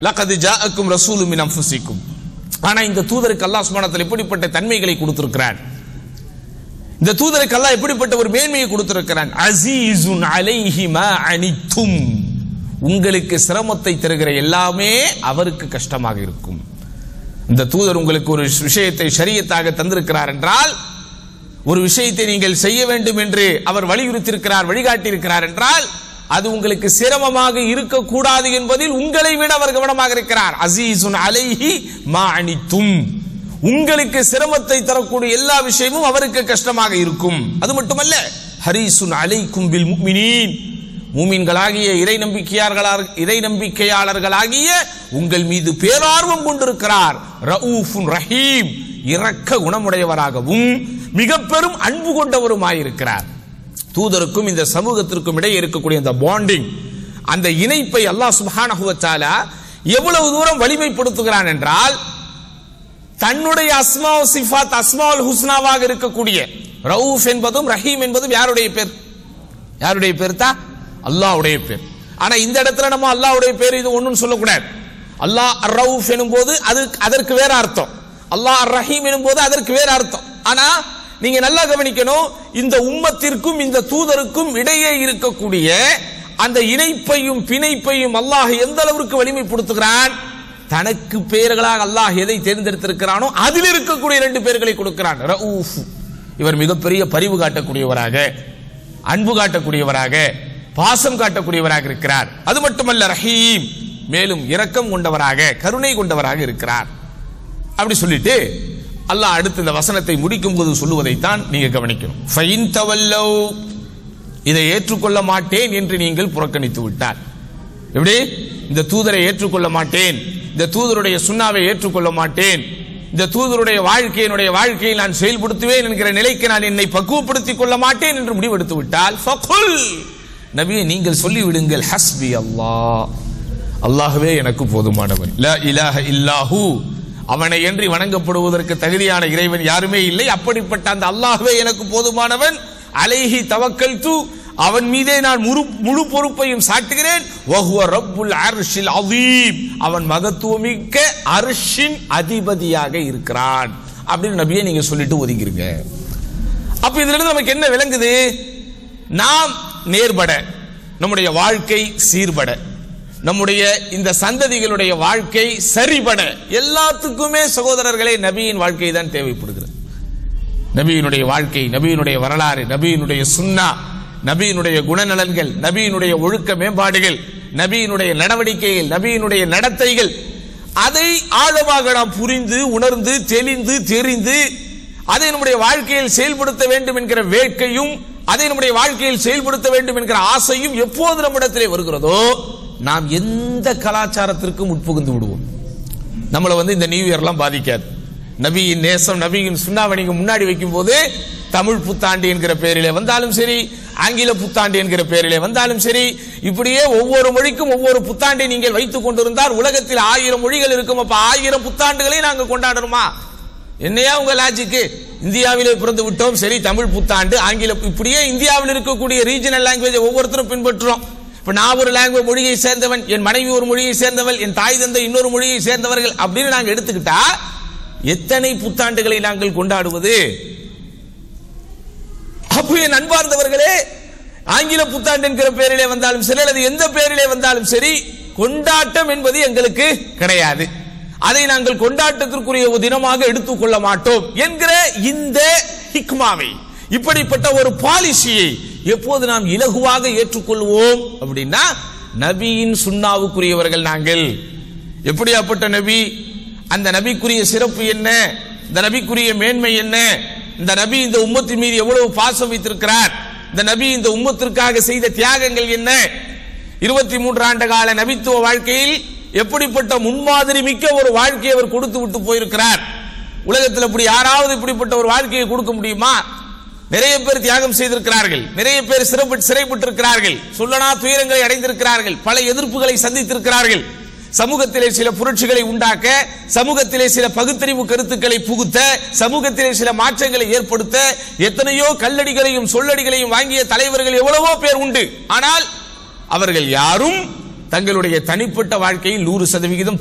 லகது ஜாஅக்கும் ரசூலு மின் அன்ஃபுசிக்கும் ஆனா இந்த தூதருக்கு அல்லாஹ் சுப்ஹானஹு எப்படிப்பட்ட தன்மைகளை கொடுத்திருக்கிறான் இந்த தூதருக்கு அல்லாஹ் எப்படிப்பட்ட ஒரு மேன்மையை கொடுத்திருக்கிறான் அசீசுன் அலைஹி மா அனித்தும் உங்களுக்கு சிரமத்தை தருகிற எல்லாமே அவருக்கு கஷ்டமாக இருக்கும் இந்த தூதர் உங்களுக்கு ஒரு விஷயத்தை ஷரியத்தாக தந்திருக்கிறார் என்றால் ஒரு விஷயத்தை நீங்கள் செய்ய வேண்டும் என்று அவர் வலியுறுத்தியிருக்கிறார் வழிகாட்டியிருக்கிறார் என்றால் அது உங்களுக்கு சிரமமாக இருக்கக்கூடாது என்பதில் உங்களை விட அவர் கவனமாக இருக்கிறார் அசீசுன் அலைஹி மா அனித்தும் உங்களுக்கு சிரமத்தை தரக்கூடிய எல்லா விஷயமும் அவருக்கு கஷ்டமாக இருக்கும் அது மட்டுமல்ல ஹரிசுன் அலைக்கும் பில் முஃமினீன் மூமின்களாகிய இறை நம்பிக்கையாளர்களாக இறை நம்பிக்கையாளர்களாகிய உங்கள் மீது பேரார்வம் கொண்டிருக்கிறார் ரவுஃபுன் ரஹீம் இரக்க குணமுடையவராகவும் மிக பெரும் அன்பு கொண்டவருமாயிருக்கிறார் தூதருக்கும் இந்த சமூகத்திற்கும் இடையே இருக்கக்கூடிய அந்த பாண்டிங் அந்த இணைப்பை அல்லாஹ் சுப்ஹானஹு வ தஆலா எவ்வளவு தூரம் வலிமைப்படுத்துகிறான் என்றால் தன்னுடைய அஸ்மா சிஃபாத் அஸ்மாவுல் ஹுஸ்னாவாக இருக்கக்கூடிய ரவுஃப் என்பதும் ரஹீம் என்பதும் யாருடைய பேர் யாருடைய பேர் தான் அல்லாஹ்வுடைய பேர் ஆனா இந்த இடத்துல நம்ம அல்லாஹ்வுடைய பேர் இது ஒண்ணும் சொல்லக்கூடாது அல்லாஹ் அர் ரவுஃப் எனும்போது அது அதற்கு வேற அர்த்தம் அல்லாஹ் அர் ரஹீம் எனும்போது அதற்கு வேற அர்த்தம் ஆனா நீங்க நல்லா கவனிக்கணும் இந்த உம்மத்திற்கும் இந்த தூதருக்கும் இடையே இருக்கக்கூடிய அந்த இணைப்பையும் பிணைப்பையும் அல்லாஹ் எந்த அளவிற்கு வலிமைப்படுத்துகிறான் தனக்கு பெயர்களாக அல்லாஹ் எதை தேர்ந்தெடுத்திருக்கிறானோ அதில் இருக்கக்கூடிய ரெண்டு பேர்களை கொடுக்கிறான் ரவுஃப் இவர் மிகப்பெரிய பரிவு காட்டக்கூடியவராக அன்பு காட்டக்கூடியவராக பாசம் காட்டக்கூடியவராக இருக்கிறார் அது மட்டுமல்ல ரஹீம் மேலும் இரக்கம் கொண்டவராக கருணை கொண்டவராக இருக்கிறார் அப்படி சொல்லிட்டு அல்லாஹ் அடுத்து இந்த வசனத்தை முடிக்கும் போது சொல்லுவதைத்தான் நீங்க கவனிக்கணும் ஃபைன் தவல்லவ் இதை ஏற்றுக்கொள்ள மாட்டேன் என்று நீங்கள் புறக்கணித்து விட்டார் எப்படி இந்த தூதரை ஏற்றுக்கொள்ள மாட்டேன் இந்த தூதருடைய சுண்ணாவை ஏற்றுக்கொள்ள மாட்டேன் இந்த தூதருடைய வாழ்க்கையினுடைய வாழ்க்கையை நான் செயல்படுத்துவேன் என்கிற நிலைக்கு நான் என்னை பக்குவப்படுத்திக் கொள்ள மாட்டேன் என்று முடிவெடுத்து விட்டால் ஃபகுல் நபியை நீங்கள் சொல்லிவிடுங்கள் ஹஸ்பி அல்லாஹ் அல்லாஹ்வே எனக்கு போதுமானவன் லா இலாஹ இல்லாஹு அவனை என்று வணங்கப்படுவதற்கு தகுதியான இறைவன் யாருமே இல்லை அப்படிப்பட்ட அந்த அல்லாஹ்வே எனக்கு போதுமானவன் அலைஹி தவக்கல் தூ அவன் மீதே நான் முழு முழு பொறுப்பையும் சாட்டுகிறேன் வஹுவ ரப்புல் அர்ஷில் அதீம் அவன் மகத்துவமிக்க அர்ஷின் அதிபதியாக இருக்கிறான் அப்படின்னு நபியை நீங்க சொல்லிட்டு ஒதுங்கிருங்க அப்ப இதுல இருந்து நமக்கு என்ன விளங்குது நாம் நேர்பட நம்முடைய வாழ்க்கை சீர்பட நம்முடைய இந்த சந்ததிகளுடைய வாழ்க்கை சரிபட எல்லாத்துக்குமே சகோதரர்களே நபியின் வாழ்க்கை தான் தேவைப்படுகிறது நபியினுடைய வாழ்க்கை நபியினுடைய வரலாறு நபியினுடைய சுன்னா நபியினுடைய குணநலன்கள் நபியினுடைய ஒழுக்க மேம்பாடுகள் நபியினுடைய நடவடிக்கைகள் நபியினுடைய நடத்தைகள் அதை ஆழமாக நாம் புரிந்து உணர்ந்து தெளிந்து தெரிந்து அதை நம்முடைய வாழ்க்கையில் செயல்படுத்த வேண்டும் என்கிற வேட்கையும் அதை நம்முடைய வாழ்க்கையில் செயல்படுத்த வேண்டும் என்கிற ஆசையும் எப்போது நம்மிடத்திலே வருகிறதோ நாம் எந்த கலாச்சாரத்திற்கும் உட்புகுந்து விடுவோம் நம்மளை வந்து இந்த நியூ இயர்லாம் பாதிக்காது நபியின் நேசம் நபியின் சுண்ணாவை நீங்க முன்னாடி வைக்கும் போது தமிழ் புத்தாண்டு என்கிற பெயரிலே வந்தாலும் சரி ஆங்கில புத்தாண்டு என்கிற பெயரிலே வந்தாலும் சரி இப்படியே ஒவ்வொரு மொழிக்கும் ஒவ்வொரு புத்தாண்டை நீங்கள் வைத்துக் கொண்டிருந்தால் உலகத்தில் ஆயிரம் மொழிகள் இருக்கும் அப்ப ஆயிரம் புத்தாண்டுகளை நாங்க கொண்டாடணுமா என்னையா உங்க லாஜிக்கு இந்தியாவிலே பிறந்து விட்டோம் சரி தமிழ் புத்தாண்டு ஆங்கில இப்படியே இந்தியாவில் இருக்கக்கூடிய ரீஜனல் லாங்குவேஜ் ஒவ்வொருத்தரும் பின்பற்றுறோம் இப்ப நான் ஒரு லாங்குவேஜ் மொழியை சேர்ந்தவன் என் மனைவி ஒரு மொழியை சேர்ந்தவள் என் தாய் தந்தை இன்னொரு மொழியை சேர்ந்தவர்கள் அப்படின்னு நாங்க எடுத்துக்கிட்டா எத்தனை புத்தாண்டுகளை நாங்கள் கொண்டாடுவது அப்போ என் அன்பார்ந்தவர்களே ஆங்கில புத்தாண்டு என்கிற பெயரிலே வந்தாலும் சரி அல்லது எந்த பெயரிலே வந்தாலும் சரி கொண்டாட்டம் என்பது எங்களுக்கு கிடையாது அதை நாங்கள் கொண்டாட்டத்திற்குரிய ஒரு தினமாக எடுத்துக்கொள்ள மாட்டோம் என்கிற இந்த ஹிக்மாவை இப்படிப்பட்ட ஒரு பாலிசியை எப்போது நாம் இலகுவாக ஏற்றுக்கொள்வோம் அப்படின்னா நபியின் சுண்ணாவுக்குரியவர்கள் நாங்கள் எப்படியாப்பட்ட நபி அந்த நபிக்குரிய சிறப்பு என்ன இந்த நபிக்குரிய மேன்மை என்ன இந்த நபி இந்த உம்மத்தின் மீது எவ்வளவு பாசம் வைத்திருக்கிறார் இந்த நபி இந்த உம்மத்திற்காக செய்த தியாகங்கள் என்ன இருபத்தி மூன்று ஆண்டு கால நபித்துவ வாழ்க்கையில் எப்படிப்பட்ட முன்மாதிரி மிக்க ஒரு வாழ்க்கையை அவர் கொடுத்து விட்டு போயிருக்கிறார் உலகத்தில் இப்படி யாராவது இப்படிப்பட்ட ஒரு வாழ்க்கையை கொடுக்க முடியுமா நிறைய பேர் தியாகம் செய்திருக்கிறார்கள் நிறைய பேர் சிறப்பு சிறைப்பட்டிருக்கிறார்கள் சொல்லனா துயரங்களை அடைந்திருக்கிறார்கள் பல எதிர்ப்புகளை சந்தித்திருக்கிறார்கள் சமூகத்திலே சில புரட்சிகளை உண்டாக்க சமூகத்திலே சில பகுத்தறிவு கருத்துக்களை புகுத்த சமூகத்திலே சில மாற்றங்களை ஏற்படுத்த எத்தனையோ கல்லடிகளையும் சொல்லடிகளையும் வாங்கிய தலைவர்கள் எவ்வளவோ பேர் உண்டு ஆனால் அவர்கள் யாரும் தங்களுடைய தனிப்பட்ட வாழ்க்கையில் நூறு சதவிகிதம்